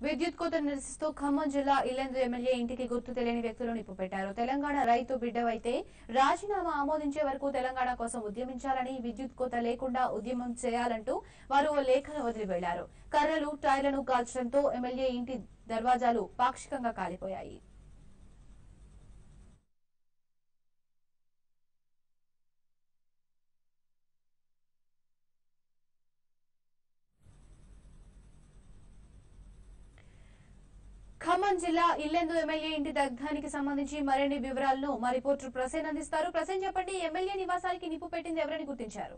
విద్యుత్ కోత నిరసిస్తూ ఖమ్మం జిల్లా ఇల్లెందు ఎమ్మెల్యే ఇంటికి గుర్తు తెలియని వ్యక్తులు నిప్పు పెట్టారు తెలంగాణ రైతు బిడ్డవైతే రాజీనామా ఆమోదించే వరకు తెలంగాణ కోసం ఉద్యమించాలని విద్యుత్ కోత లేకుండా ఉద్యమం చేయాలంటూ వారు ఓ లేఖను వదిలి వెళ్లారు కర్రలు టైర్లను కాల్చడంతో ఎమ్మెల్యే ఇంటి దర్వాజాలు పాక్షికంగా కాలిపోయాయి ఖమ్మం జిల్లా ఇల్లెందు ఎమ్మెల్యే ఇంటి దగ్ధానికి సంబంధించి మరిన్ని వివరాలను మా రిపోర్టర్ ప్రసేన్ అందిస్తారు ప్రసేన్ చెప్పండి ఎమ్మెల్యే నివాసానికి నిప్పు పెట్టింది ఎవరని గుర్తించారు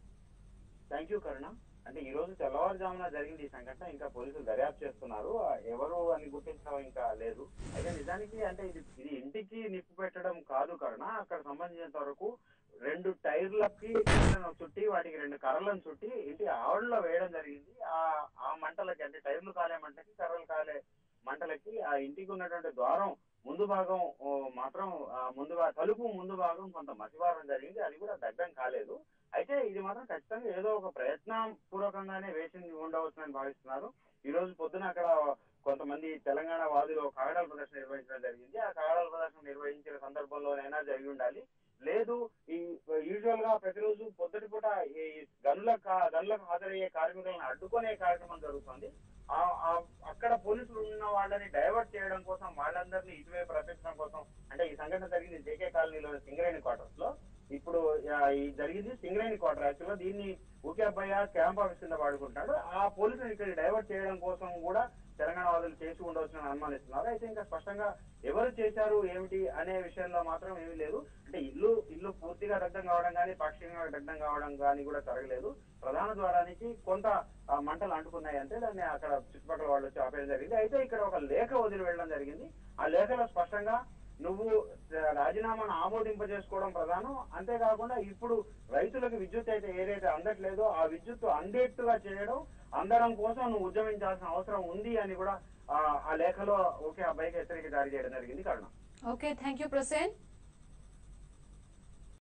థ్యాంక్ యూ కరుణ అంటే ఈ రోజు తెల్లవారుజామున జరిగింది ఈ సంఘటన ఇంకా పోలీసులు దర్యాప్తు చేస్తున్నారు ఆ, ఎవరు అని గుర్తించడం ఇంకా లేదు అయితే నిజానికి అంటే ఇది ఇది ఇంటికి నిప్పు పెట్టడం కాదు కరుణ అక్కడ సంబంధించినంత వరకు రెండు టైర్లకి టైర్లను చుట్టి వాటికి రెండు కర్రలను చుట్టి ఇంటి ఆవుల్లో వేయడం జరిగింది ఆ ఆ మంటలకి అంటే టైర్లు కాలే మంటకి కర్రలు కాలే మంటలకి ఆ ఇంటికి ఉన్నటువంటి ద్వారం ముందు భాగం ఓ, మాత్రం ఆ, ముందు భా- తలుపు ముందు భాగం కొంత మసివారం జరిగింది అది కూడా దగ్ధం కాలేదు అయితే ఇది మాత్రం ఖచ్చితంగా ఏదో ఒక ప్రయత్నం పూర్వకంగానే వేసింది ఉండవచ్చునని భావిస్తున్నారు ఈ రోజు పొద్దున అక్కడ కొంతమంది తెలంగాణ వాదులు ఒక కాగడాల ప్రదర్శన నిర్వహించడం జరిగింది ఆ కాగడాల ప్రదర్శన నిర్వహించిన సందర్భంలోనైనా జరిగి ఉండాలి లేదు ఈ యూజువల్ గా ప్రతిరోజు పొద్దుటి పూట ఈ గనుల కా- గనులకు హాజరయ్యే కార్మికులను అడ్డుకునే కార్యక్రమం జరుగుతుంది ఆ- ఆ- అక్కడ పోలీసులు ఉన్న వాళ్ళని డైవర్ట్ చేయడం కోసం వాళ్ళందరినీ ఇటువైపు రప్పించడం కోసం అంటే ఈ సంఘటన జరిగింది జేకే కాలనీలో సింగరేణి క్వార్టర్స్ లో ఇప్పుడు ఆ, ఈ జరిగింది సింగరేణి క్వార్టర్ యాక్చువల్ గా దీన్ని ఊకే అబ్బాయి క్యాంప్ ఆఫీస్ కింద వాడుకుంటాడు ఆ పోలీసులు ఇక్కడ డైవర్ట్ చేయడం కోసం కూడా తెలంగాణ వాదులు చేసి ఉండవచ్చు అని అనుమానిస్తున్నారు అయితే ఇంకా స్పష్టంగా ఎవరు చేశారు ఏమిటి అనే విషయంలో మాత్రం ఏమీ లేదు అంటే ఇల్లు ఇల్లు పూర్తిగా దగ్ధం కావడం కానీ పాక్షికంగా దగ్ధం కావడం కానీ కూడా జరగలేదు ప్రధాన ద్వారానికి కొంత ఆ, మంటలు అంటుకున్నాయి అంటే దాన్ని అక్కడ చుట్టుపక్కల వాళ్ళు వచ్చి ఆపేయడం జరిగింది అయితే ఇక్కడ ఒక లేఖ వదిలి వెళ్ళడం జరిగింది ఆ లేఖలో స్పష్టంగా నువ్వు ఆ, రాజీనామాను ఆమోదింపజేసుకోవడం ప్రధానం అంతేకాకుండా ఇప్పుడు రైతులకు విద్యుత్ అయితే ఏదైతే అందట్లేదో ఆ విద్యుత్ అందేట్టుగా చేయడం అందడం కోసం నువ్వు ఉద్యమించాల్సిన అవసరం ఉంది అని కూడా ఆ, ఆ లేఖలో ఒకే అబ్బాయికి హెచ్చరిక జారీ చేయడం జరిగింది కారణం ఓకే థ్యాంక్ యూ ప్రసేన్